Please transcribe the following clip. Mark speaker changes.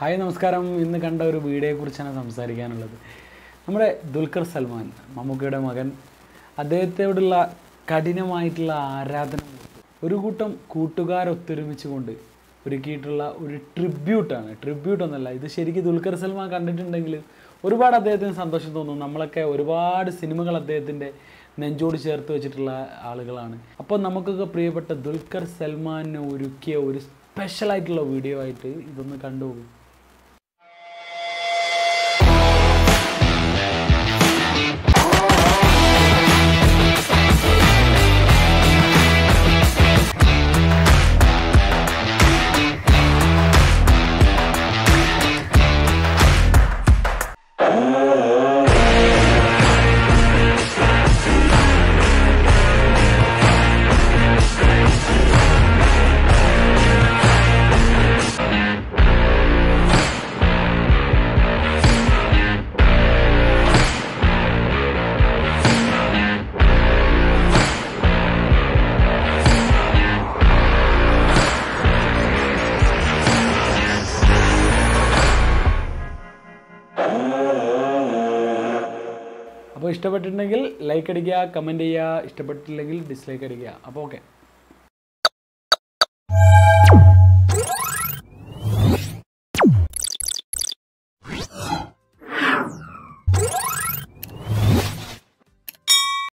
Speaker 1: hi നമസ്കാരം ഇന്ന് കണ്ട ഒരു വീഡിയോയെക്കുറിച്ചാണ് സംസാരിക്കാനുള്ളത് നമ്മുടെ ദുൽഖർ സൽമാൻ മമ്മൂക്കയുടെ മകൻ അദ്ദേഹത്തോടുള്ള കഠിനമായിട്ടുള്ള ആരാധന ഒരു കൂട്ടം കൂട്ടുകാരൊത്തൊരുമിച്ചുകൊണ്ട് ഒരുക്കിയിട്ടുള്ള ഒരു ട്രിബ്യൂട്ടാണ് ട്രിബ്യൂട്ട് ഒന്നല്ല ഇത് ശരിക്കും ദുൽഖർ സൽമാൻ കണ്ടിട്ടുണ്ടെങ്കിൽ ഒരുപാട് അദ്ദേഹത്തിന് സന്തോഷം തോന്നും നമ്മളൊക്കെ ഒരുപാട് സിനിമകൾ അദ്ദേഹത്തിൻ്റെ നെഞ്ചോട് ചേർത്ത് വെച്ചിട്ടുള്ള ആളുകളാണ് അപ്പോൾ നമുക്കൊക്കെ പ്രിയപ്പെട്ട ദുൽഖർ സൽമാനെ ഒരുക്കിയ ഒരു സ്പെഷ്യലായിട്ടുള്ള വീഡിയോ ആയിട്ട് ഇതൊന്ന് കണ്ടുപോകും അപ്പോൾ ഇഷ്ടപ്പെട്ടിട്ടുണ്ടെങ്കിൽ ലൈക്ക് അടിക്കുക കമൻറ്റ് ചെയ്യുക ഇഷ്ടപ്പെട്ടില്ലെങ്കിൽ ഡിസ്ലൈക്ക് അടിക്കുക അപ്പോൾ ഓക്കെ